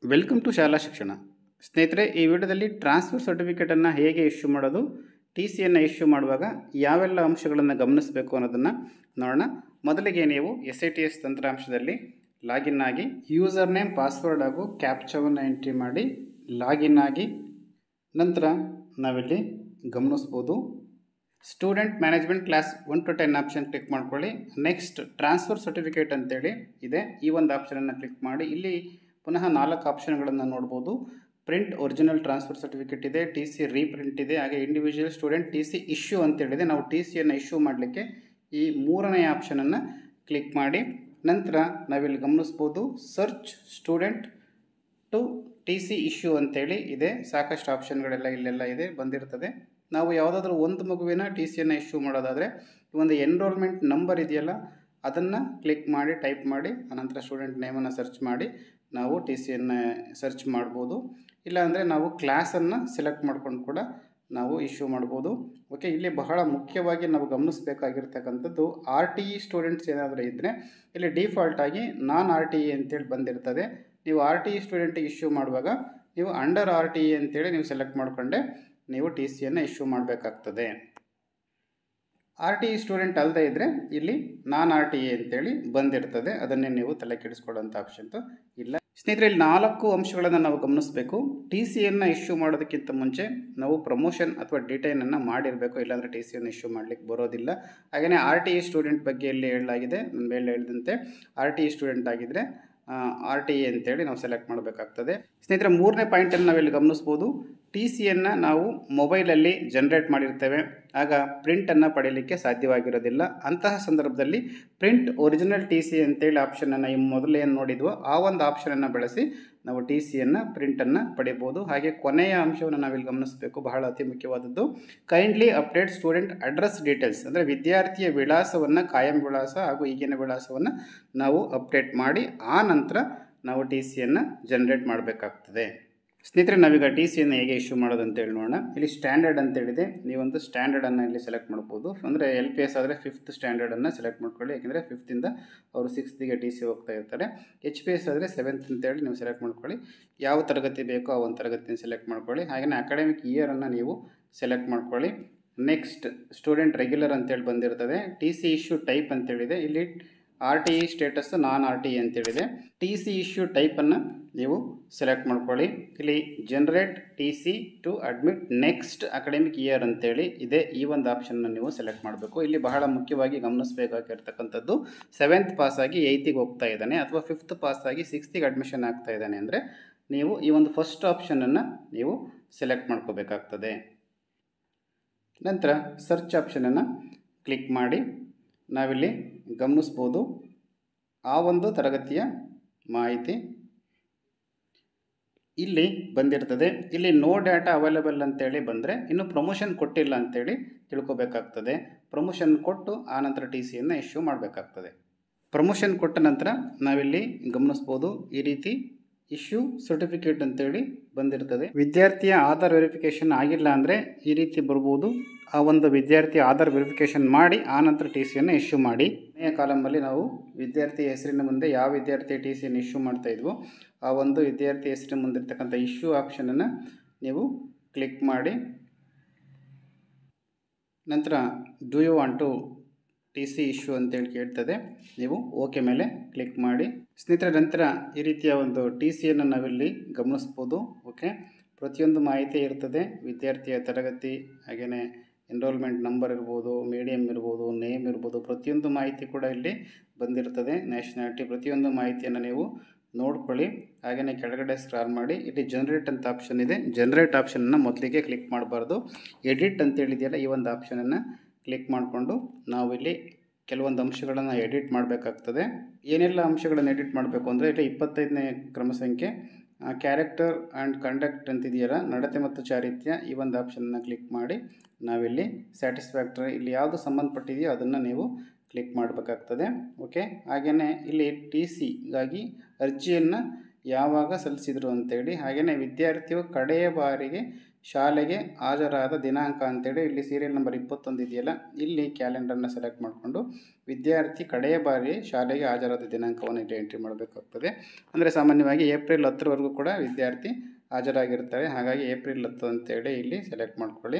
welcome to ಶಾಲಾ ಶಿಕ್ಷಣ ಸ್ನೇಹಿತರೆ ಈ ವಿಡಿಯೋದಲ್ಲಿ ಟ್ರಾನ್ಸ್ಫರ್ ಸರ್ಟಿಫಿಕೇಟನ್ನು ಹೇಗೆ ಇಶ್ಯೂ ಮಾಡೋದು ಟಿ ಸಿಯನ್ನು ಇಶ್ಯೂ ಮಾಡುವಾಗ ಯಾವೆಲ್ಲ ಅಂಶಗಳನ್ನು ಗಮನಿಸಬೇಕು ಅನ್ನೋದನ್ನು ನೋಡೋಣ ಮೊದಲಿಗೆ ನೀವು ಎಸ್ ಐ ಟಿ ಎಸ್ ತಂತ್ರಾಂಶದಲ್ಲಿ ಲಾಗಿನ್ ಆಗಿ ಯೂಸರ್ ನೇಮ್ ಪಾಸ್ವರ್ಡ್ ಹಾಗೂ ಕ್ಯಾಪ್ಚವನ್ನು ಎಂಟ್ರಿ ಮಾಡಿ ಲಾಗಿನ್ ಆಗಿ ನಂತರ ನಾವಿಲ್ಲಿ ಗಮನಿಸ್ಬೋದು student management class one to ten option click ಮಾಡ್ಕೊಳ್ಳಿ ನೆಕ್ಸ್ಟ್ ಟ್ರಾನ್ಸ್ಫರ್ ಸರ್ಟಿಫಿಕೇಟ್ ಅಂತೇಳಿ ಇದೆ ಈ ಒಂದು ಆಪ್ಷನನ್ನು ಕ್ಲಿಕ್ ಮಾಡಿ ಇಲ್ಲಿ ಪುನಃ ನಾಲ್ಕು ಆಪ್ಷನ್ಗಳನ್ನು ನೋಡ್ಬೋದು ಪ್ರಿಂಟ್ ಒರಿಜಿನಲ್ ಟ್ರಾನ್ಸ್ಫರ್ ಸರ್ಟಿಫಿಕೇಟ್ ಇದೆ ಟಿ ಸಿ ರೀಪ್ರಿಂಟ್ ಇದೆ ಹಾಗೆ individual student T C issue ಅಂತೇಳಿದೆ ನಾವು ಟಿ ಸಿಯನ್ನು ಇಶ್ಯೂ ಮಾಡಲಿಕ್ಕೆ ಈ ಮೂರನೇ ಆಪ್ಷನನ್ನು ಕ್ಲಿಕ್ ಮಾಡಿ ನಂತರ ನಾವಿಲ್ಲಿ ಗಮನಿಸ್ಬೋದು search student to T C issue ಅಂತೇಳಿ ಇದೆ ಸಾಕಷ್ಟು ಆಪ್ಷನ್ಗಳೆಲ್ಲ ಇಲ್ಲೆಲ್ಲ ಇದೆ ಬಂದಿರ್ತದೆ ನಾವು ಯಾವುದಾದ್ರೂ ಒಂದು ಮಗುವಿನ ಟಿ ಸಿಯನ್ನು ಇಶ್ಯೂ ಮಾಡೋದಾದರೆ ಈ ಒಂದು ಎನ್ರೋಲ್ಮೆಂಟ್ ನಂಬರ್ ಇದೆಯಲ್ಲ ಅದನ್ನು ಕ್ಲಿಕ್ ಮಾಡಿ ಟೈಪ್ ಮಾಡಿ ಅನಂತರ ಸ್ಟೂಡೆಂಟ್ ನೇಮನ್ನು ಸರ್ಚ್ ಮಾಡಿ ನಾವು ಟಿ ಸಿಯನ್ನು ಸರ್ಚ್ ಮಾಡ್ಬೋದು ಇಲ್ಲಾಂದರೆ ನಾವು ಕ್ಲಾಸನ್ನು ಸೆಲೆಕ್ಟ್ ಮಾಡ್ಕೊಂಡು ಕೂಡ ನಾವು ಇಶ್ಯೂ ಮಾಡ್ಬೋದು ಓಕೆ ಇಲ್ಲಿ ಬಹಳ ಮುಖ್ಯವಾಗಿ ನಾವು ಗಮನಿಸಬೇಕಾಗಿರ್ತಕ್ಕಂಥದ್ದು ಆರ್ ಟಿ ಇ ಸ್ಟೂಡೆಂಟ್ಸ್ ಏನಾದರೂ ಇದ್ದರೆ ಇಲ್ಲಿ ಡಿಫಾಲ್ಟಾಗಿ ನಾನ್ ಆರ್ ಟಿ ಇ ಅಂತೇಳಿ ಬಂದಿರ್ತದೆ ನೀವು ಆರ್ ಟಿ ಇ ಸ್ಟೂಡೆಂಟಿಗೆ ಇಶ್ಯೂ ಮಾಡುವಾಗ ನೀವು ಅಂಡರ್ ಆರ್ ಟಿ ಇ ಅಂತೇಳಿ ನೀವು ಸೆಲೆಕ್ಟ್ ಮಾಡಿಕೊಂಡೆ ನೀವು ಟಿ ಸಿಯನ್ನು ಇಶ್ಯೂ ಮಾಡಬೇಕಾಗ್ತದೆ ಆರ್ ಟಿ ಇ ಸ್ಟೂಡೆಂಟ್ ಅಲ್ಲದೆ ಇದ್ದರೆ ಇಲ್ಲಿ ನಾನ್ ಆರ್ ಟಿ ಇ ಅಂತೇಳಿ ಬಂದಿರ್ತದೆ ಅದನ್ನೇ ನೀವು ತಲೆ ಕೆಡಿಸ್ಕೊಳ್ಳೋಂಥ ಆಪ್ಷನ್ತು ಇಲ್ಲ ಸ್ನೇಹಿತರೆ ಇಲ್ಲಿ ನಾಲ್ಕು ಅಂಶಗಳನ್ನು ನಾವು ಗಮನಿಸಬೇಕು ಟಿ ಸಿಯನ್ನು ಇಶ್ಯೂ ಮಾಡೋದಕ್ಕಿಂತ ಮುಂಚೆ ನಾವು ಪ್ರಮೋಷನ್ ಅಥವಾ ಡಿಟೈನನ್ನು ಮಾಡಿರಬೇಕು ಇಲ್ಲಾಂದರೆ ಟಿ ಸಿಯನ್ನು ಇಶ್ಯೂ ಮಾಡಲಿಕ್ಕೆ ಬರೋದಿಲ್ಲ ಹಾಗೆಯೇ ಆರ್ ಟಿ ಇ ಸ್ಟೂಡೆಂಟ್ ಬಗ್ಗೆ ಇಲ್ಲಿ ಹೇಳಲಾಗಿದೆ ನನ್ನ ಮೇಲೆ ಹೇಳಿದಂತೆ ಆರ್ ಟಿ ಇ ಸ್ಟೂಡೆಂಟ್ ಆಗಿದ್ದರೆ ಆರ್ ಟಿ ಎ ಅಂತೇಳಿ ನಾವು ಸೆಲೆಕ್ಟ್ ಮಾಡಬೇಕಾಗ್ತದೆ ಸ್ನೇಹಿತರೆ ಮೂರನೇ ಪಾಯಿಂಟನ್ನು ನಾವಿಲ್ಲಿ ಗಮನಿಸ್ಬೋದು ಟಿ ಸಿಯನ್ನು ನಾವು ಮೊಬೈಲಲ್ಲಿ ಜನ್ರೇಟ್ ಮಾಡಿರ್ತೇವೆ ಆಗ ಪ್ರಿಂಟನ್ನು ಪಡೀಲಿಕ್ಕೆ ಸಾಧ್ಯವಾಗಿರೋದಿಲ್ಲ ಅಂತಹ ಸಂದರ್ಭದಲ್ಲಿ ಪ್ರಿಂಟ್ ಒರಿಜಿನಲ್ ಟಿ ಸಿ ಅಂತೇಳಿ ಆಪ್ಷನನ್ನು ಈ ಮೊದಲು ಏನು ನೋಡಿದ್ವೋ ಆ ಒಂದು ಆಪ್ಷನನ್ನು ಬಳಸಿ ನಾವು ಟಿ ಸಿಯನ್ನು ಪ್ರಿಂಟನ್ನು ಪಡಿಬೋದು ಹಾಗೆ ಕೊನೆಯ ಅಂಶವನ್ನು ನಾವಿಲ್ಲಿ ಗಮನಿಸಬೇಕು ಬಹಳ ಅತಿ ಮುಖ್ಯವಾದದ್ದು kindly update student address details ಅಂದರೆ ವಿದ್ಯಾರ್ಥಿಯ ವಿಳಾಸವನ್ನು ಕಾಯಂ ವಿಳಾಸ ಹಾಗೂ ಈಗಿನ ವಿಳಾಸವನ್ನು ನಾವು ಅಪ್ಡೇಟ್ ಮಾಡಿ ಆ ನಂತರ ನಾವು ಟಿ ಸಿಯನ್ನು ಜನ್ರೇಟ್ ಮಾಡಬೇಕಾಗ್ತದೆ ಸ್ನೇಹಿತರೆ ನಾವೀಗ ಟಿ ಸಿಯನ್ನು ಹೇಗೆ ಇಶ್ಯೂ ಮಾಡೋದು ಅಂತೇಳಿ ನೋಡೋಣ ಇಲ್ಲಿ ಸ್ಟ್ಯಾಂಡರ್ಡ್ ಅಂತೇಳಿದೆ ನೀವೊಂದು ಸ್ಟ್ಯಾಂಡರ್ಡನ್ನು ಇಲ್ಲಿ ಸೆಲೆಕ್ಟ್ ಮಾಡ್ಬೋದು ಅಂದರೆ ಎಲ್ ಪಿ ಎಸ್ ಆದರೆ ಫಿಫ್ತ್ ಸ್ಟ್ಯಾಂಡರ್ಡನ್ನು ಸೆಲೆಕ್ಟ್ ಮಾಡ್ಕೊಳ್ಳಿ ಯಾಕೆಂದರೆ ಫಿಫ್ತಿಂದ ಅವರು ಸಿಕ್ಸ್ತಿಗೆ ಟಿ ಸಿ ಹೋಗ್ತಾ ಇರ್ತಾರೆ ಎಚ್ ಪಿ ಎಸ್ ಆದರೆ ಸೆವೆಂತ್ ಅಂತೇಳಿ ನೀವು ಸೆಲೆಕ್ಟ್ ಮಾಡ್ಕೊಳ್ಳಿ ಯಾವ ತರಗತಿ ಬೇಕೋ ಆ ಒಂದು ತರಗತಿನ ಸೆಲೆಕ್ಟ್ ಮಾಡ್ಕೊಳ್ಳಿ ಹಾಗೆಯೇ ಅಕಾಡೆಮಿಕ್ ಇಯರನ್ನು ನೀವು ಸೆಲೆಕ್ಟ್ ಮಾಡ್ಕೊಳ್ಳಿ ನೆಕ್ಸ್ಟ್ ಸ್ಟೂಡೆಂಟ್ ರೆಗ್ಯುಲರ್ ಅಂತೇಳಿ ಬಂದಿರ್ತದೆ ಟಿ ಸಿ ಇಶ್ಯೂ ಟೈಪ್ ಅಂತೇಳಿದೆ ಇಲ್ಲಿ R T E status non R T E ಅಂತೇಳಿದೆ ಟಿ ಸಿ ಇಶ್ಯೂ ಟೈಪನ್ನು ನೀವು ಸೆಲೆಕ್ಟ್ ಮಾಡ್ಕೊಳ್ಳಿ ಇಲ್ಲಿ generate T C to admit next academic year ಅಂತೇಳಿ ಇದೆ ಈ ಒಂದು ಆಪ್ಷನ್ನ ನೀವು ಸೆಲೆಕ್ಟ್ ಮಾಡಬೇಕು ಇಲ್ಲಿ ಬಹಳ ಮುಖ್ಯವಾಗಿ ಗಮನಿಸಬೇಕಾಗಿರ್ತಕ್ಕಂಥದ್ದು ಸೆವೆಂತ್ ಪಾಸಾಗಿ ಏಯ್ತಿಗೆ ಹೋಗ್ತಾ ಇದ್ದಾನೆ ಅಥವಾ ಫಿಫ್ತ್ ಪಾಸಾಗಿ ಸಿಕ್ಸ್ತಿಗೆ ಅಡ್ಮಿಷನ್ ಆಗ್ತಾ ಇದ್ದಾನೆ ಅಂದರೆ ನೀವು ಈ ಒಂದು ಫಸ್ಟ್ ಆಪ್ಷನನ್ನು ನೀವು ಸೆಲೆಕ್ಟ್ ಮಾಡ್ಕೋಬೇಕಾಗ್ತದೆ ನಂತರ ಸರ್ಚ್ ಆಪ್ಷನನ್ನು ಕ್ಲಿಕ್ ಮಾಡಿ ನಾವಿಲ್ಲಿ ಗಮನಿಸ್ಬೋದು ಆ ಒಂದು ತರಗತಿಯ ಮಾಹಿತಿ ಇಲ್ಲಿ ಬಂದಿರ್ತದೆ ಇಲ್ಲಿ ನೋ ಡಾಟಾ ಅವೈಲೇಬಲ್ ಅಂತೇಳಿ ಬಂದರೆ ಇನ್ನು ಪ್ರಮೋಷನ್ ಕೊಟ್ಟಿಲ್ಲ ಅಂತೇಳಿ ತಿಳ್ಕೊಬೇಕಾಗ್ತದೆ ಪ್ರಮೋಷನ್ ಕೊಟ್ಟು ಆನಂತರ ಟಿ ಸಿಯನ್ನು ಇಶ್ಯೂ ಮಾಡಬೇಕಾಗ್ತದೆ ಪ್ರಮೋಷನ್ ಕೊಟ್ಟ ನಂತರ ನಾವಿಲ್ಲಿ ಗಮನಿಸ್ಬೋದು ಈ ರೀತಿ ಇಶ್ಯೂ ಸರ್ಟಿಫಿಕೇಟ್ ಅಂತೇಳಿ ಬಂದಿರ್ತದೆ ವಿದ್ಯಾರ್ಥಿಯ ಆಧಾರ್ ವೆರಿಫಿಕೇಷನ್ ಆಗಿಲ್ಲ ಅಂದರೆ ಈ ರೀತಿ ಬರ್ಬೋದು ಆ ಒಂದು ವಿದ್ಯಾರ್ಥಿ ಆಧಾರ್ ವೆರಿಫಿಕೇಷನ್ ಮಾಡಿ ಆನಂತರ ಟಿ ಸಿಯನ್ನು ಇಶ್ಯೂ ಮಾಡಿ ಕೊನೆಯ ಕಾಲಮಲ್ಲಿ ನಾವು ವಿದ್ಯಾರ್ಥಿ ಹೆಸರಿನ ಮುಂದೆ ಯಾವ ವಿದ್ಯಾರ್ಥಿ ಟಿ ಸಿಯನ್ನು ಇಶ್ಯೂ ಮಾಡ್ತಾ ಇದ್ವೋ ಆ ಒಂದು ವಿದ್ಯಾರ್ಥಿ ಹೆಸರಿನ ಮುಂದಿರ್ತಕ್ಕಂಥ ಇಶ್ಯೂ ಆಪ್ಷನನ್ನು ನೀವು ಕ್ಲಿಕ್ ಮಾಡಿ ನಂತರ do you want to T C issue ಅಂತೇಳಿ ಕೇಳ್ತದೆ ನೀವು ಓಕೆ ಮೇಲೆ ಕ್ಲಿಕ್ ಮಾಡಿ ಸ್ನೇಹಿತರೆ ನಂತರ ಈ ರೀತಿಯ ಒಂದು ಟಿ ಸಿಯನ್ನು ನಾವಿಲ್ಲಿ ಗಮನಿಸ್ಬೋದು ಓಕೆ ಪ್ರತಿಯೊಂದು ಮಾಹಿತಿ ಇರ್ತದೆ ವಿದ್ಯಾರ್ಥಿಯ ತರಗತಿ ಹಾಗೆಯೇ ಎನ್ರೋಲ್ಮೆಂಟ್ ನಂಬರ್ ಇರ್ಬೋದು ಮೀಡಿಯಮ್ ಇರ್ಬೋದು ನೇಮ್ ಇರ್ಬೋದು ಪ್ರತಿಯೊಂದು ಮಾಹಿತಿ ಕೂಡ ಇಲ್ಲಿ ಬಂದಿರ್ತದೆ ನ್ಯಾಷನಾಲಿಟಿ ಪ್ರತಿಯೊಂದು ಮಾಹಿತಿಯನ್ನು ನೀವು ನೋಡ್ಕೊಳ್ಳಿ ಹಾಗೆಯೇ ಕೆಳಗಡೆ ಸ್ಕ್ರಾಲ್ ಮಾಡಿ ಇಲ್ಲಿ ಜನ್ರೇಟ್ ಅಂತ ಆಪ್ಷನ್ ಇದೆ ಜನ್ರೇಟ್ ಆಪ್ಷನನ್ನು ಮೊದಲಿಗೆ ಕ್ಲಿಕ್ ಮಾಡಬಾರ್ದು ಎಡಿಟ್ ಅಂತೇಳಿದೆಯಲ್ಲ ಈ ಒಂದು ಆಪ್ಷನನ್ನು ಕ್ಲಿಕ್ ಮಾಡಿಕೊಂಡು ನಾವಿಲ್ಲಿ ಕೆಲವೊಂದು ಅಂಶಗಳನ್ನು ಎಡಿಟ್ ಮಾಡಬೇಕಾಗ್ತದೆ ಏನೆಲ್ಲ ಅಂಶಗಳನ್ನು ಎಡಿಟ್ ಮಾಡಬೇಕು ಅಂದರೆ ಇಲ್ಲಿ ಇಪ್ಪತ್ತೈದನೇ ಕ್ರಮ ಸಂಖ್ಯೆ ಕ್ಯಾರೆಕ್ಟರ್ ಆ್ಯಂಡ್ ಕಂಡಕ್ಟ್ ಅಂತಿದೆಯಲ್ಲ ನಡತೆ ಮತ್ತು ಚಾರಿತ್ಯ ಈ ಒಂದು ಆಪ್ಷನನ್ನು ಕ್ಲಿಕ್ ಮಾಡಿ ನಾವಿಲ್ಲಿ ಸ್ಯಾಟಿಸ್ಫ್ಯಾಕ್ಟರಿ ಇಲ್ಲಿ ಯಾವುದು ಸಂಬಂಧಪಟ್ಟಿದೆಯೋ ಅದನ್ನು ನೀವು ಕ್ಲಿಕ್ ಮಾಡಬೇಕಾಗ್ತದೆ ಓಕೆ ಹಾಗೆಯೇ ಇಲ್ಲಿ ಟಿ ಸಿಗಾಗಿ ಅರ್ಜಿಯನ್ನು ಯಾವಾಗ ಸಲ್ಲಿಸಿದರು ಅಂತೇಳಿ ಹಾಗೆಯೇ ವಿದ್ಯಾರ್ಥಿಯು ಕಡೆಯ ಬಾರಿಗೆ ಶಾಲೆಗೆ ಹಾಜರಾದ ದಿನಾಂಕ ಅಂತೇಳಿ ಇಲ್ಲಿ ಸೀರಿಯಲ್ ನಂಬರ್ ಇಪ್ಪತ್ತೊಂದು ಇದೆಯಲ್ಲ ಇಲ್ಲಿ ಕ್ಯಾಲೆಂಡರ್ನ ಸೆಲೆಕ್ಟ್ ಮಾಡಿಕೊಂಡು ವಿದ್ಯಾರ್ಥಿ ಕಡೆಯ ಬಾರಿ ಶಾಲೆಗೆ ಹಾಜರಾದ ದಿನಾಂಕವನ್ನು ಇಲ್ಲಿ ಎಂಟ್ರಿ ಮಾಡಬೇಕಾಗ್ತದೆ ಅಂದರೆ ಸಾಮಾನ್ಯವಾಗಿ ಏಪ್ರಿಲ್ ಹತ್ತರವರೆಗೂ ಕೂಡ ವಿದ್ಯಾರ್ಥಿ ಹಾಜರಾಗಿರ್ತಾರೆ ಹಾಗಾಗಿ ಏಪ್ರಿಲ್ ಹತ್ತು ಅಂತೇಳಿ ಇಲ್ಲಿ ಸೆಲೆಕ್ಟ್ ಮಾಡ್ಕೊಳ್ಳಿ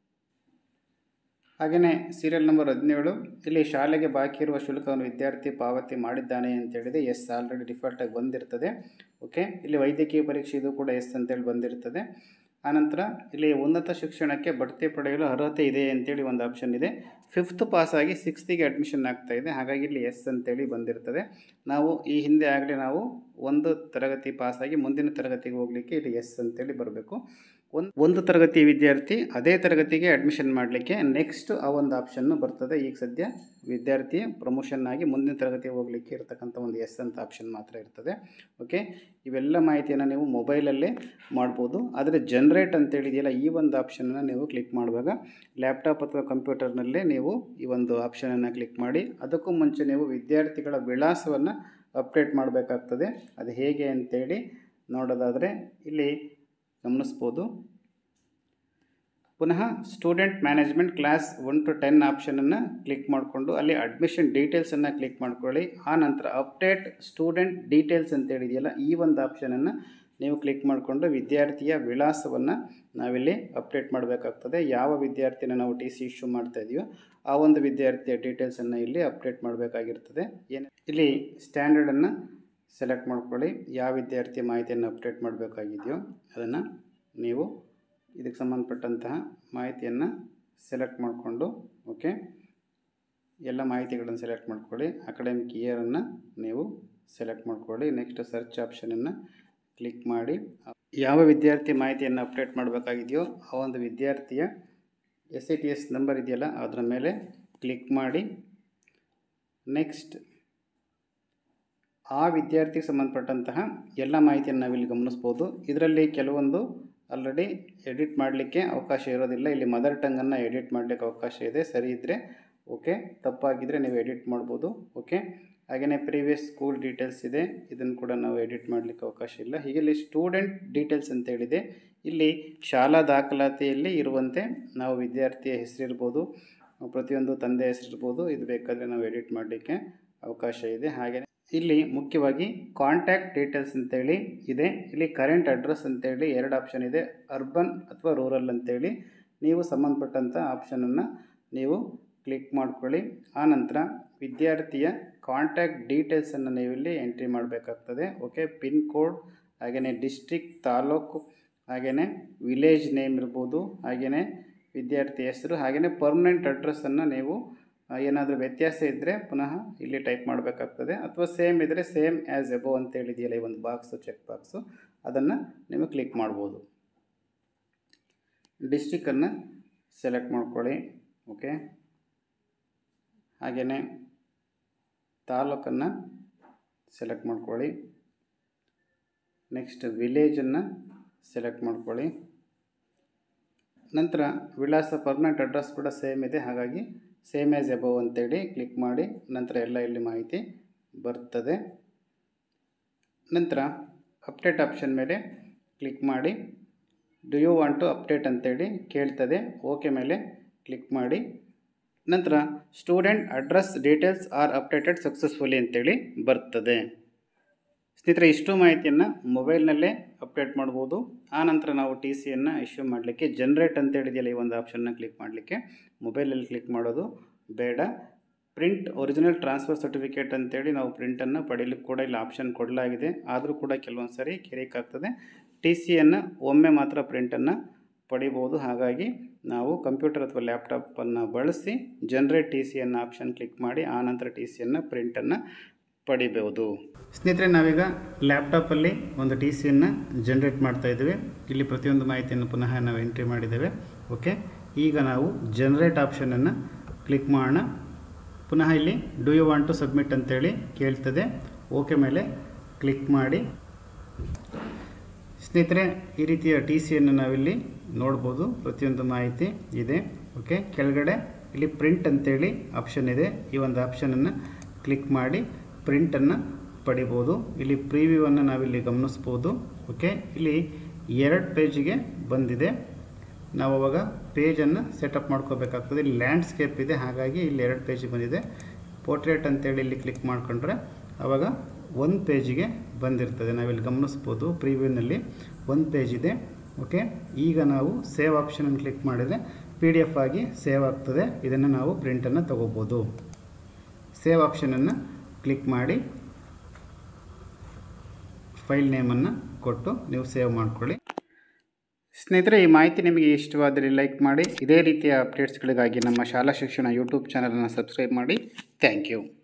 ಹಾಗೆಯೇ ಸೀರಿಯಲ್ ನಂಬರ್ ಹದಿನೇಳು ಇಲ್ಲಿ ಶಾಲೆಗೆ ಬಾಕಿ ಇರುವ ಶುಲ್ಕವನ್ನು ವಿದ್ಯಾರ್ಥಿ ಪಾವತಿ ಮಾಡಿದ್ದಾನೆ ಅಂತೇಳಿದೆ ಎಸ್ ಆಲ್ರೆಡಿ ಡಿಫಾಲ್ಟಾಗಿ ಬಂದಿರ್ತದೆ ಓಕೆ ಇಲ್ಲಿ ವೈದ್ಯಕೀಯ ಪರೀಕ್ಷೆ ಇದು ಕೂಡ ಎಸ್ ಅಂತೇಳಿ ಬಂದಿರ್ತದೆ ಆನಂತರ ಇಲ್ಲಿ ಉನ್ನತ ಶಿಕ್ಷಣಕ್ಕೆ ಬಡ್ತಿ ಪಡೆಯಲು ಅರ್ಹತೆ ಇದೆ ಅಂತೇಳಿ ಒಂದು ಆಪ್ಷನ್ ಇದೆ ಫಿಫ್ತ್ ಪಾಸಾಗಿ ಸಿಕ್ಸ್ತಿಗೆ ಅಡ್ಮಿಷನ್ ಆಗ್ತಾ ಇದೆ ಹಾಗಾಗಿ ಇಲ್ಲಿ ಎಸ್ ಅಂತೇಳಿ ಬಂದಿರ್ತದೆ ನಾವು ಈ ಹಿಂದೆ ಆಗಲೇ ನಾವು ಒಂದು ತರಗತಿ ಪಾಸಾಗಿ ಮುಂದಿನ ತರಗತಿಗೆ ಹೋಗಲಿಕ್ಕೆ ಇಲ್ಲಿ ಎಸ್ ಅಂತೇಳಿ ಬರಬೇಕು ಒಂದು ಒಂದು ತರಗತಿ ವಿದ್ಯಾರ್ಥಿ ಅದೇ ತರಗತಿಗೆ ಅಡ್ಮಿಷನ್ ಮಾಡಲಿಕ್ಕೆ ನೆಕ್ಸ್ಟ್ ಆ ಒಂದು ಆಪ್ಷನ್ನು ಬರ್ತದೆ ಈಗ ಸದ್ಯ ವಿದ್ಯಾರ್ಥಿ ಪ್ರಮೋಷನ್ ಆಗಿ ಮುಂದಿನ ತರಗತಿಗೆ ಹೋಗಲಿಕ್ಕೆ ಇರತಕ್ಕಂಥ ಒಂದು ಎಸ್ ಅಂತ ಆಪ್ಷನ್ ಮಾತ್ರ ಇರ್ತದೆ ಓಕೆ ಇವೆಲ್ಲ ಮಾಹಿತಿಯನ್ನು ನೀವು ಮೊಬೈಲಲ್ಲೇ ಮಾಡ್ಬೋದು ಆದರೆ ಜನ್ರೇಟ್ ಅಂತೇಳಿದೆಯಲ್ಲ ಈ ಒಂದು ಆಪ್ಷನನ್ನು ನೀವು ಕ್ಲಿಕ್ ಮಾಡುವಾಗ ಲ್ಯಾಪ್ಟಾಪ್ ಅಥವಾ ಕಂಪ್ಯೂಟರ್ನಲ್ಲೇ ನೀವು ಈ ಒಂದು ಆಪ್ಷನನ್ನು ಕ್ಲಿಕ್ ಮಾಡಿ ಅದಕ್ಕೂ ಮುಂಚೆ ನೀವು ವಿದ್ಯಾರ್ಥಿಗಳ ವಿಳಾಸವನ್ನು ಅಪ್ಡೇಟ್ ಮಾಡಬೇಕಾಗ್ತದೆ ಅದು ಹೇಗೆ ಅಂತೇಳಿ ನೋಡೋದಾದರೆ ಇಲ್ಲಿ ಗಮನಿಸ್ಬೋದು ಪುನಃ student management class one to ten ಆಪ್ಷನನ್ನು ಕ್ಲಿಕ್ ಮಾಡಿಕೊಂಡು ಅಲ್ಲಿ ಅಡ್ಮಿಷನ್ ಡೀಟೇಲ್ಸನ್ನು ಕ್ಲಿಕ್ ಮಾಡ್ಕೊಳ್ಳಿ ಆ ನಂತರ ಅಪ್ಡೇಟ್ ಸ್ಟೂಡೆಂಟ್ ಡೀಟೇಲ್ಸ್ ಅಂತೇಳಿದೆಯಲ್ಲ ಈ ಒಂದು ಆಪ್ಷನನ್ನು ನೀವು ಕ್ಲಿಕ್ ಮಾಡಿಕೊಂಡು ವಿದ್ಯಾರ್ಥಿಯ ವಿಳಾಸವನ್ನು ನಾವಿಲ್ಲಿ ಅಪ್ಡೇಟ್ ಮಾಡಬೇಕಾಗ್ತದೆ ಯಾವ ವಿದ್ಯಾರ್ಥಿನ ನಾವು ಟಿ ಸಿ ಇಶ್ಯೂ ಮಾಡ್ತಾ ಇದೆಯೋ ಆ ಒಂದು ವಿದ್ಯಾರ್ಥಿಯ ಡೀಟೇಲ್ಸನ್ನು ಇಲ್ಲಿ ಅಪ್ಡೇಟ್ ಮಾಡಬೇಕಾಗಿರ್ತದೆ ಏನು ಇಲ್ಲಿ ಸ್ಟ್ಯಾಂಡರ್ಡನ್ನು ಸೆಲೆಕ್ಟ್ ಮಾಡ್ಕೊಳ್ಳಿ ಯಾವ ವಿದ್ಯಾರ್ಥಿ ಮಾಹಿತಿಯನ್ನು ಅಪ್ಡೇಟ್ ಮಾಡಬೇಕಾಗಿದೆಯೋ ಅದನ್ನು ನೀವು ಇದಕ್ಕೆ ಸಂಬಂಧಪಟ್ಟಂತಹ ಮಾಹಿತಿಯನ್ನು ಸೆಲೆಕ್ಟ್ ಮಾಡಿಕೊಂಡು ಓಕೆ ಎಲ್ಲ ಮಾಹಿತಿಗಳನ್ನು ಸೆಲೆಕ್ಟ್ ಮಾಡ್ಕೊಳ್ಳಿ ಅಕಾಡೆಮಿಕ್ ಇಯರನ್ನು ನೀವು ಸೆಲೆಕ್ಟ್ ಮಾಡ್ಕೊಳ್ಳಿ ನೆಕ್ಸ್ಟ್ ಸರ್ಚ್ ಆಪ್ಷನನ್ನು ಕ್ಲಿಕ್ ಮಾಡಿ ಯಾವ ವಿದ್ಯಾರ್ಥಿ ಮಾಹಿತಿಯನ್ನು ಅಪ್ಡೇಟ್ ಮಾಡಬೇಕಾಗಿದೆಯೋ ಆ ಒಂದು ವಿದ್ಯಾರ್ಥಿಯ S I T S number ಇದೆಯಲ್ಲ ಅದರ ಮೇಲೆ ಕ್ಲಿಕ್ ಮಾಡಿ ನೆಕ್ಸ್ಟ್ ಆ ವಿದ್ಯಾರ್ಥಿಗೆ ಸಂಬಂಧಪಟ್ಟಂತಹ ಎಲ್ಲ ಮಾಹಿತಿಯನ್ನು ನಾವಿಲ್ಲಿ ಗಮನಿಸ್ಬೋದು ಇದರಲ್ಲಿ ಕೆಲವೊಂದು ಆಲ್ರೆಡಿ ಎಡಿಟ್ ಮಾಡಲಿಕ್ಕೆ ಅವಕಾಶ ಇರೋದಿಲ್ಲ ಇಲ್ಲಿ ಮದರ್ ಟಂಗನ್ನು ಎಡಿಟ್ ಮಾಡಲಿಕ್ಕೆ ಅವಕಾಶ ಇದೆ ಸರಿ ಇದ್ದರೆ ಓಕೆ ತಪ್ಪಾಗಿದ್ದರೆ ನೀವು ಎಡಿಟ್ ಮಾಡ್ಬೋದು ಓಕೆ ಹಾಗೆಯೇ ಪ್ರೀವಿಯಸ್ ಸ್ಕೂಲ್ ಡೀಟೇಲ್ಸ್ ಇದೆ ಇದನ್ನು ಕೂಡ ನಾವು ಎಡಿಟ್ ಮಾಡಲಿಕ್ಕೆ ಅವಕಾಶ ಇಲ್ಲ ಹೀಗೆ ಇಲ್ಲಿ ಸ್ಟೂಡೆಂಟ್ ಡೀಟೇಲ್ಸ್ ಅಂತ ಹೇಳಿದೆ ಇಲ್ಲಿ ಶಾಲಾ ದಾಖಲಾತಿಯಲ್ಲಿ ಇರುವಂತೆ ನಾವು ವಿದ್ಯಾರ್ಥಿಯ ಹೆಸರಿರ್ಬೋದು ಪ್ರತಿಯೊಂದು ತಂದೆ ಹೆಸರಿರ್ಬೋದು ಇದು ಬೇಕಾದರೆ ನಾವು ಎಡಿಟ್ ಮಾಡಲಿಕ್ಕೆ ಅವಕಾಶ ಇದೆ ಹಾಗೆಯೇ ಇಲ್ಲಿ ಮುಖ್ಯವಾಗಿ ಕಾಂಟ್ಯಾಕ್ಟ್ ಡೀಟೇಲ್ಸ್ ಅಂತೇಳಿ ಇದೆ ಇಲ್ಲಿ ಕರೆಂಟ್ ಅಡ್ರೆಸ್ ಅಂತೇಳಿ ಎರಡು ಆಪ್ಷನ್ ಇದೆ ಅರ್ಬನ್ ಅಥವಾ ರೂರಲ್ ಅಂತೇಳಿ ನೀವು ಸಂಬಂಧಪಟ್ಟಂಥ ಆಪ್ಷನನ್ನು ನೀವು ಕ್ಲಿಕ್ ಮಾಡ್ಕೊಳ್ಳಿ ಆನಂತರ ವಿದ್ಯಾರ್ಥಿಯ ಕಾಂಟ್ಯಾಕ್ಟ್ ಡೀಟೇಲ್ಸನ್ನು ನೀವು ಇಲ್ಲಿ ಎಂಟ್ರಿ ಮಾಡಬೇಕಾಗ್ತದೆ ಓಕೆ ಪಿನ್ ಕೋಡ್ ಹಾಗೆಯೇ ಡಿಸ್ಟ್ರಿಕ್ಟ್ ತಾಲೂಕು ಹಾಗೆಯೇ ವಿಲೇಜ್ ನೇಮ್ ಇರ್ಬೋದು ಹಾಗೆಯೇ ವಿದ್ಯಾರ್ಥಿ ಹೆಸರು ಹಾಗೆಯೇ ಪರ್ಮನೆಂಟ್ ಅಡ್ರೆಸ್ಸನ್ನು ನೀವು ಏನಾದರೂ ವ್ಯತ್ಯಾಸ ಇದ್ದರೆ ಪುನಃ ಇಲ್ಲಿ ಟೈಪ್ ಮಾಡಬೇಕಾಗ್ತದೆ ಅಥವಾ ಸೇಮ್ ಇದ್ದರೆ ಸೇಮ್ ಆ್ಯಸ್ ಎಬೋ ಅಂತ ಹೇಳಿದೆಯಲ್ಲ ಈ ಒಂದು ಬಾಕ್ಸು ಚೆಕ್ ಬಾಕ್ಸು ಅದನ್ನು ನೀವು ಕ್ಲಿಕ್ ಮಾಡ್ಬೋದು ಡಿಸ್ಟಿಕನ್ನು ಸೆಲೆಕ್ಟ್ ಮಾಡ್ಕೊಳ್ಳಿ ಓಕೆ ಹಾಗೆಯೇ ತಾಲೂಕನ್ನು ಸೆಲೆಕ್ಟ್ ಮಾಡ್ಕೊಳ್ಳಿ ನೆಕ್ಸ್ಟ್ ವಿಲೇಜನ್ನು ಸೆಲೆಕ್ಟ್ ಮಾಡ್ಕೊಳ್ಳಿ ನಂತರ ವಿಳಾಸ ಪರ್ಮನೆಂಟ್ ಅಡ್ರೆಸ್ ಕೂಡ ಸೇಮ್ ಇದೆ ಹಾಗಾಗಿ ಸೇಮ್ ಆ್ಯಸ್ ಎಬವ್ ಅಂತೇಳಿ ಕ್ಲಿಕ್ ಮಾಡಿ ನಂತರ ಎಲ್ಲ ಇಲ್ಲಿ ಮಾಹಿತಿ ಬರ್ತದೆ ನಂತರ ಅಪ್ಡೇಟ್ ಆಪ್ಷನ್ ಮೇಲೆ ಕ್ಲಿಕ್ ಮಾಡಿ do you want to update ಅಂತೇಳಿ ಕೇಳ್ತದೆ ಓಕೆ ಮೇಲೆ ಕ್ಲಿಕ್ ಮಾಡಿ ನಂತರ student address details are updated successfully ಅಂತೇಳಿ ಬರ್ತದೆ ಸ್ನೇಹಿತರೆ ಇಷ್ಟು ಮಾಹಿತಿಯನ್ನು ಮೊಬೈಲ್ನಲ್ಲೇ ಅಪ್ಡೇಟ್ ಮಾಡ್ಬೋದು ಆನಂತರ ನಾವು ಟಿ ಸಿಯನ್ನು ಇಶ್ಯೂ ಮಾಡಲಿಕ್ಕೆ ಜನ್ರೇಟ್ ಅಂತೇಳಿದೆಯಲ್ಲ ಈ ಒಂದು ಆಪ್ಷನ್ನ ಕ್ಲಿಕ್ ಮಾಡಲಿಕ್ಕೆ ಮೊಬೈಲಲ್ಲಿ ಕ್ಲಿಕ್ ಮಾಡೋದು ಬೇಡ ಪ್ರಿಂಟ್ ಒರಿಜಿನಲ್ ಟ್ರಾನ್ಸ್ಫರ್ ಸರ್ಟಿಫಿಕೇಟ್ ಅಂತೇಳಿ ನಾವು ಪ್ರಿಂಟನ್ನು ಪಡೀಲಿಕ್ಕೆ ಕೂಡ ಇಲ್ಲಿ ಆಪ್ಷನ್ ಕೊಡಲಾಗಿದೆ ಆದರೂ ಕೂಡ ಕೆಲವೊಂದು ಸರಿ ಕೆರೆಯಕ್ಕಾಗ್ತದೆ ಟಿ ಸಿಯನ್ನು ಒಮ್ಮೆ ಮಾತ್ರ ಪ್ರಿಂಟನ್ನು ಪಡಿಬೋದು ಹಾಗಾಗಿ ನಾವು ಕಂಪ್ಯೂಟರ್ ಅಥವಾ ಲ್ಯಾಪ್ಟಾಪನ್ನು ಬಳಸಿ ಜನ್ರೇಟ್ ಟಿ ಸಿಯನ್ನು ಆಪ್ಷನ್ ಕ್ಲಿಕ್ ಮಾಡಿ ಆನಂತರ ಟಿ ಸಿಯನ್ನು ಪ್ರಿಂಟನ್ನು ಪಡಿಬೋದು ಸ್ನೇಹಿತರೆ ನಾವೀಗ ಲ್ಯಾಪ್ಟಾಪಲ್ಲಿ ಒಂದು ಟಿ ಸಿಯನ್ನು ಜನ್ರೇಟ್ ಮಾಡ್ತಾ ಇದ್ದೇವೆ ಇಲ್ಲಿ ಪ್ರತಿಯೊಂದು ಮಾಹಿತಿಯನ್ನು ಪುನಃ ನಾವು ಎಂಟ್ರಿ ಮಾಡಿದ್ದೇವೆ ಓಕೆ ಈಗ ನಾವು ಜನ್ರೇಟ್ ಆಪ್ಷನನ್ನು ಕ್ಲಿಕ್ ಮಾಡೋಣ ಪುನಃ ಇಲ್ಲಿ do you want to submit ಅಂತೇಳಿ ಕೇಳ್ತದೆ ಓಕೆ ಮೇಲೆ ಕ್ಲಿಕ್ ಮಾಡಿ ಸ್ನೇಹಿತರೆ ಈ ರೀತಿಯ ಟಿ ಸಿಯನ್ನು ನಾವಿಲ್ಲಿ ನೋಡ್ಬೋದು ಪ್ರತಿಯೊಂದು ಮಾಹಿತಿ ಇದೆ ಓಕೆ ಕೆಳಗಡೆ ಇಲ್ಲಿ ಪ್ರಿಂಟ್ ಅಂತೇಳಿ ಆಪ್ಷನ್ ಇದೆ ಈ ಒಂದು ಆಪ್ಷನನ್ನು ಕ್ಲಿಕ್ ಮಾಡಿ ಪ್ರಿಂಟನ್ನು ಪಡಿಬೋದು ಇಲ್ಲಿ ಪ್ರೀವ್ಯೂವನ್ನು ನಾವಿಲ್ಲಿ ಗಮನಿಸ್ಬೋದು ಓಕೆ ಇಲ್ಲಿ ಎರಡು ಪೇಜಿಗೆ ಬಂದಿದೆ ನಾವು ಅವಾಗ ಪೇಜನ್ನು ಸೆಟಪ್ ಮಾಡ್ಕೋಬೇಕಾಗ್ತದೆ ಇಲ್ಲಿ ಲ್ಯಾಂಡ್ಸ್ಕೇಪ್ ಇದೆ ಹಾಗಾಗಿ ಇಲ್ಲಿ ಎರಡು ಪೇಜ್ ಬಂದಿದೆ ಪೋರ್ಟ್ರೇಟ್ ಅಂತೇಳಿ ಇಲ್ಲಿ ಕ್ಲಿಕ್ ಮಾಡಿಕೊಂಡ್ರೆ ಆವಾಗ ಒಂದು ಪೇಜಿಗೆ ಬಂದಿರ್ತದೆ ನಾವಿಲ್ಲಿ ಗಮನಿಸ್ಬೋದು ಪ್ರಿವ್ಯೂನಲ್ಲಿ ಒಂದು ಪೇಜ್ ಇದೆ ಓಕೆ ಈಗ ನಾವು ಸೇವ್ ಆಪ್ಷನನ್ನು ಕ್ಲಿಕ್ ಮಾಡಿದರೆ ಪಿ ಡಿ ಎಫ್ ಆಗಿ ಸೇವ್ ಆಗ್ತದೆ ಇದನ್ನು ನಾವು ಪ್ರಿಂಟನ್ನು ತಗೋಬೋದು ಸೇವ್ ಆಪ್ಷನನ್ನು ಕ್ಲಿಕ್ ಮಾಡಿ ಫೈಲ್ ನೇಮನ್ನು ಕೊಟ್ಟು ನೀವು ಸೇವ್ ಮಾಡ್ಕೊಳ್ಳಿ ಸ್ನೇಹಿತರೆ ಈ ಮಾಹಿತಿ ನಿಮಗೆ ಇಷ್ಟವಾದರೆ ಲೈಕ್ ಮಾಡಿ ಇದೇ ರೀತಿಯ ಅಪ್ಡೇಟ್ಸ್ಗಳಿಗಾಗಿ ನಮ್ಮ ಶಾಲಾ ಶಿಕ್ಷಣ ಯೂಟ್ಯೂಬ್ ಚಾನಲನ್ನು ಸಬ್ಸ್ಕ್ರೈಬ್ ಮಾಡಿ ಥ್ಯಾಂಕ್ ಯು